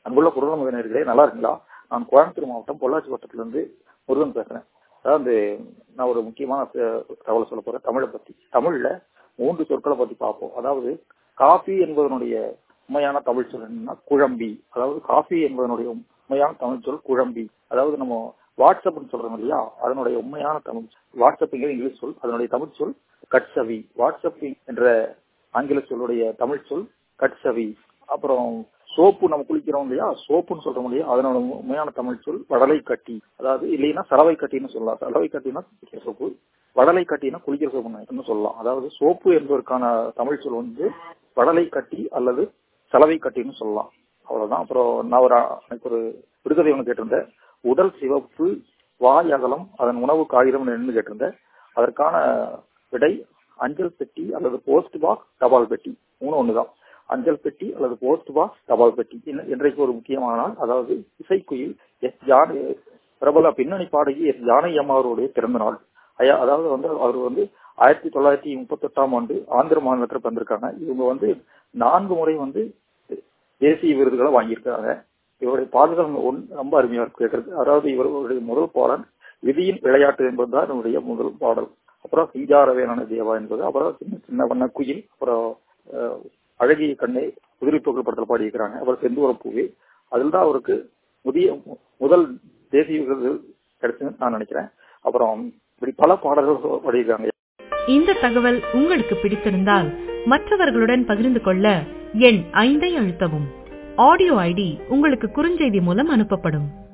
அன்புள்ள குரல் முதனர்களே நல்லா இருக்கீங்களா நான் கோயம்புத்தூர் மாவட்டம் பொள்ளாச்சி வட்டத்திலிருந்து முருகன் பேசுறேன் அதாவது நான் ஒரு முக்கியமான அஹ், தகவலை சொல்ல போறேன் தமிழை பத்தி தமிழ்ல மூன்று சொற்களை பத்தி பார்ப்போம் அதாவது காஃபி என்பதனுடைய உண்மையான தமிழ் சொல் என்னன்னா குழம்பி அதாவது காஃபி என்பதனுடைய உண்மையான தமிழ் சொல் குழம்பி அதாவது நம்ம வாட்ஸ்அப்னு சொல்றோம் இல்லையா அதனுடைய உண்மையான தமிழ் வாட்ஸ்அப்ங்கிறது இங்கிலீஷ் சொல் அதனுடைய தமிழ் சொல் கட்சவி வாட்ஸ்அப் என்ற ஆங்கில சொல்லுடைய தமிழ் சொல் கட்சவி அப்புறம் சோப்பு நம்ம குளிக்கிறோம் இல்லையா சோப்புன்னு சொல்றோம் இல்லையா அதனோட உண்மையான தமிழ் சொல் வடலை கட்டி அதாவது இல்லைன்னா சலவை கட்டின்னு சொல்லலாம் சலவை கட்டினா குளிக்கிற சோப்பு வடலை கட்டினா குளிக்கிற சோப்புன்னு சொல்லலாம் அதாவது சோப்பு என்பதற்கான தமிழ் சொல் வந்து வடலை கட்டி அல்லது சலவை கட்டின்னு சொல்லலாம் அவ்வளவுதான் அப்புறம் நான் ஒரு எனக்கு ஒரு விடுகதை ஒன்று கேட்டிருந்தேன் உடல் சிவப்பு வாய் அகலம் அதன் உணவு காகிதம் என்ன கேட்டிருந்தேன் அதற்கான விடை அஞ்சல் பெட்டி அல்லது போஸ்ட் பாக்ஸ் தபால் பெட்டி மூணு ஒண்ணுதான் அஞ்சல் பெட்டி அல்லது போஸ்ட் பாக்ஸ் தபால் பெட்டி இன்ன- இன்றைக்கு ஒரு முக்கியமான நாள் அதாவது இசைக்குயில் எஸ் ஜானகி பிரபல பின்னணி பாடகி எஸ் ஜானகி அம்மா அவருடைய பிறந்த நாள் ஐயா அதாவது வந்து அவர் வந்து ஆயிரத்தி தொள்ளாயிரத்தி முப்பத்தி எட்டாம் ஆண்டு ஆந்திர மாநிலத்தில் பிறந்திருக்காங்க இவங்க வந்து நான்கு முறை வந்து தேசிய விருதுகளை வாங்கியிருக்காங்க இவருடைய பாடல்கள் ஒன் ரொம்ப அருமையா இருக்கு கேட்கறது அதாவது இவருடைய முதல் பாடல் விதியின் விளையாட்டு என்பதுதான் என்னுடைய முதல் பாடல் அப்புறம் சிங்காரவேலான தேவா என்பது அப்புறம் சின்ன சின்ன வண்ண குயில் அப்புறம் அஹ், அழகிய கண்ணை குதிரை தொகல் படத்தில் பாடியிருக்கிறாங்க அப்புறம் செந்தூர பூவே அதில் தான் அவருக்கு முதிய முதல் தேசிய விருது கிடைச்சுன்னு நான் நினைக்கிறேன் அப்புறம் இப்படி பல பாடல்கள் பாடியிருக்காங்க இந்த தகவல் உங்களுக்கு பிடித்திருந்தால் மற்றவர்களுடன் பகிர்ந்து கொள்ள எண் ஐந்தை அழுத்தவும் ஆடியோ ஐடி உங்களுக்கு குறுஞ்செய்தி மூலம் அனுப்பப்படும்